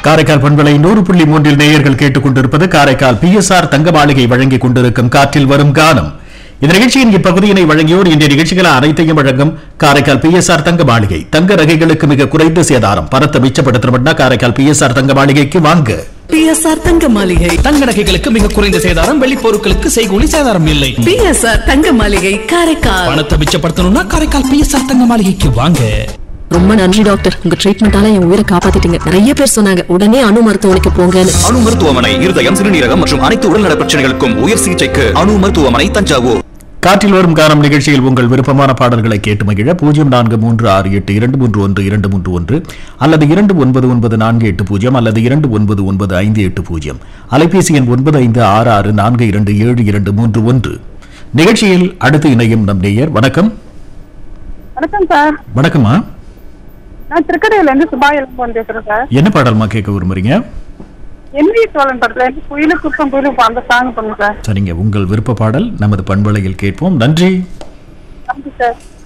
காரைக்கால் பண்பலை நூறு புள்ளி மூன்றில் நேயர்கள் கேட்டுக் கொண்டிருப்பது காரைக்கால் பிஎஸ்ஆர் தங்க மாளிகை வழங்கிக் கொண்டிருக்கும் காற்றில் வரும் கானம் இந்த நிகழ்ச்சியின் இப்பகுதியினை வழங்கியோர் இன்றைய நிகழ்ச்சிகள் அனைத்தையும் வழங்கும் காரைக்கால் பிஎஸ்ஆர் தங்க மாளிகை தங்க ரகைகளுக்கு மிக குறைந்த சேதாரம் பணத்தை மிச்சப்படுத்தணும்னா காரைக்கால் பிஎஸ்ஆர் தங்க மாளிகைக்கு வாங்க பிஎஸ்ஆர் தங்க மாளிகை தங்க நகைகளுக்கு மிக குறைந்த சேதாரம் வெள்ளி பொருட்களுக்கு செய்கூலி சேதாரம் இல்லை பிஎஸ்ஆர் தங்க மாளிகை காரைக்கால் பணத்தை மிச்சப்படுத்தணும்னா காரைக்கால் பிஎஸ்ஆர் தங்க மாளிகைக்கு வாங்க ரொம்ப நன்றி டாக்டர் உங்க ட்ரீட்மெண்டால என் உயிரை காப்பாத்திட்டீங்க நிறைய பேர் சொன்னாங்க உடனே அணு மருத்துவமனைக்கு போங்கன்னு அணு மருத்துவமனை இருதயம் சிறுநீரகம் மற்றும் அனைத்து உடல்நல பிரச்சனைகளுக்கும் உயர் சிகிச்சைக்கு அணு மருத்துவமனை தஞ்சாவூர் காற்றில் வரும் கானம் நிகழ்ச்சியில் உங்கள் விருப்பமான பாடல்களை கேட்டு மகிழ பூஜ்ஜியம் நான்கு மூன்று ஆறு எட்டு இரண்டு மூன்று ஒன்று இரண்டு மூன்று ஒன்று அல்லது இரண்டு ஒன்பது ஒன்பது நான்கு எட்டு பூஜ்ஜியம் அல்லது இரண்டு ஒன்பது ஒன்பது ஐந்து எட்டு பூஜ்ஜியம் அலைபேசி எண் ஒன்பது ஐந்து ஆறு ஆறு நான்கு இரண்டு ஏழு இரண்டு மூன்று ஒன்று நிகழ்ச்சியில் அடுத்து இணையும் நம் நேயர் வணக்கம் வணக்கம் சார் வணக்கம்மா நான் திருக்கடையில இருந்து சுபா இளம்பன் பேசுறேன் சார் என்ன பாடல்மா கேட்க விரும்புறீங்க எம்வி சோழன் படத்துல இருந்து குயிலு குப்பம் குயிலு அந்த சாங் பண்ணுங்க சார் சரிங்க உங்கள் விருப்ப பாடல் நமது பண்பலையில் கேட்போம் நன்றி நன்றி சார்